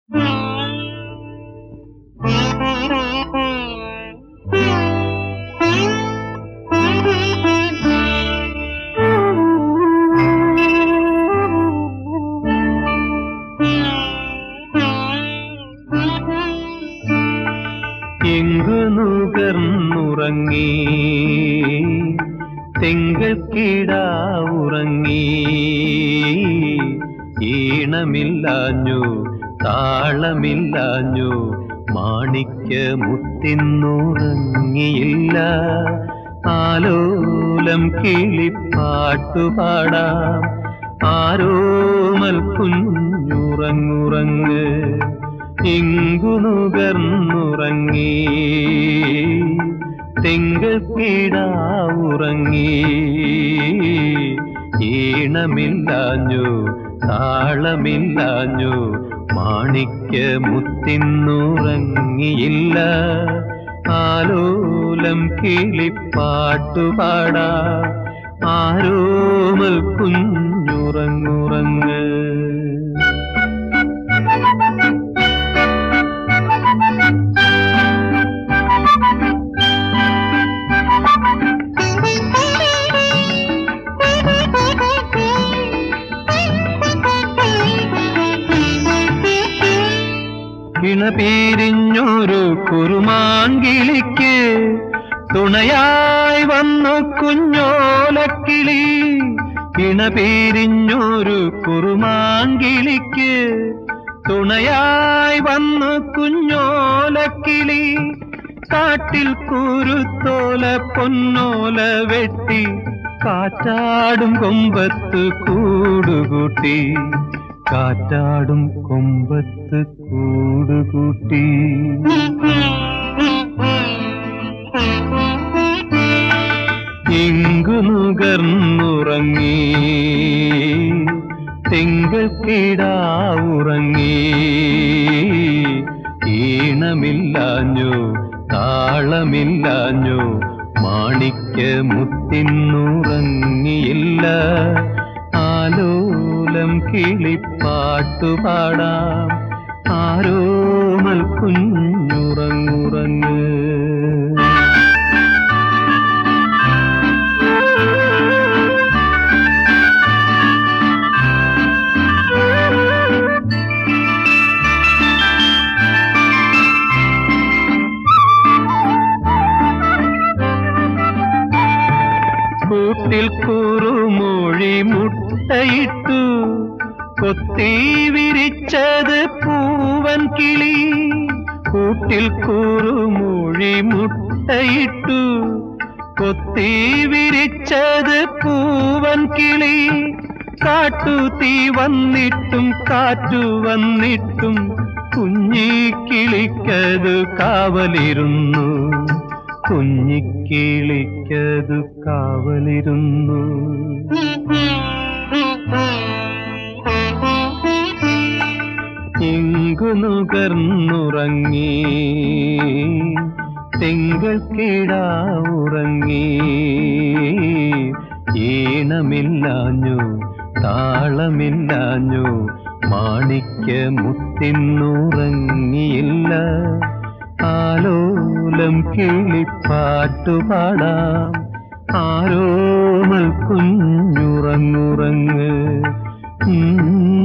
എങ്കു നുകർന്നുറങ്ങി തിങ്കൾക്കിടാവുറങ്ങി ഈണമില്ലാഞ്ഞു താളമില്ലാഞ്ഞു മാണിക്യ മുത്തിന്നുറങ്ങിയില്ല ആലോലം കിളിപ്പാട്ടുപാടാം ആരോമൽ കുഞ്ഞുറങ്ങുറങ്ങ് ഇങ്കു നുകർന്നുറങ്ങി തിങ്കൾക്കിടാവുറങ്ങി ഈണമില്ലാഞ്ഞു താളമില്ലാഞ്ഞു മാണിക്യ മുത്തിന്നുറങ്ങിയില്ല ആലോലം കിളിപ്പാട്ടുപാടാ ആരോമൽ കുഞ്ഞുറങ്ങുറങ്ങ് കിണപീരിഞ്ഞൊരു കുറുമാങ്കിളിക്ക് തുണയായി വന്നു കുഞ്ഞോലക്കിളി കിണപീരിഞ്ഞൊരു കുറുമാങ്കിളിക്ക് തുണയായി വന്നു കുഞ്ഞോലക്കിളി കാട്ടിൽ കുരുത്തോല പൊന്നോല വെട്ടി കാറ്റാടും കൊമ്പത്ത് കൂടുകൂട്ടി കാറ്റാടും കൊമ്പത്ത് കൂടുകൂട്ടി ഇങ്കു നുകർന്നുറങ്ങി തിങ്കൾക്കിടാവുറങ്ങി ഈണമില്ലാഞ്ഞു താളമില്ലാഞ്ഞു മാണിക്യ മുത്തിന്നുറങ്ങിയില്ല ആലോലം കിളിപ്പാട്ടുപാടാം ആരോമൽ കുഞ്ഞുറങ്ങുറങ്ങ് കൂട്ടിൽ കുറുമൊഴി മുട്ടയിട്ടു കൊത്തി വിരിച്ചത് പൂവൻ കിളി കൂട്ടിൽ കുറുമൊഴി മുട്ടയിട്ടു കൊത്തി വിരിച്ചത് പൂവൻ കിളി കാട്ടുതീ വന്നിട്ടും കാറ്റു വന്നിട്ടും കുഞ്ഞിക്കിളിക്കത് കാവലിരുന്നു കുഞ്ഞിക്കിളിക്കതു കാവലിരുന്നു ഇങ്കു നുകർന്നുറങ്ങി തിങ്കൾക്കിടാവുറങ്ങി ഈണമില്ലാഞ്ഞു താളമില്ലാഞ്ഞു മാണിക്യ മുത്തിന്നുറങ്ങിയില്ല ആലോലം കിളിപ്പാട്ടുപാടാം ആരോമൽ കുഞ്ഞുറങ്ങുറങ്ങ് ഉം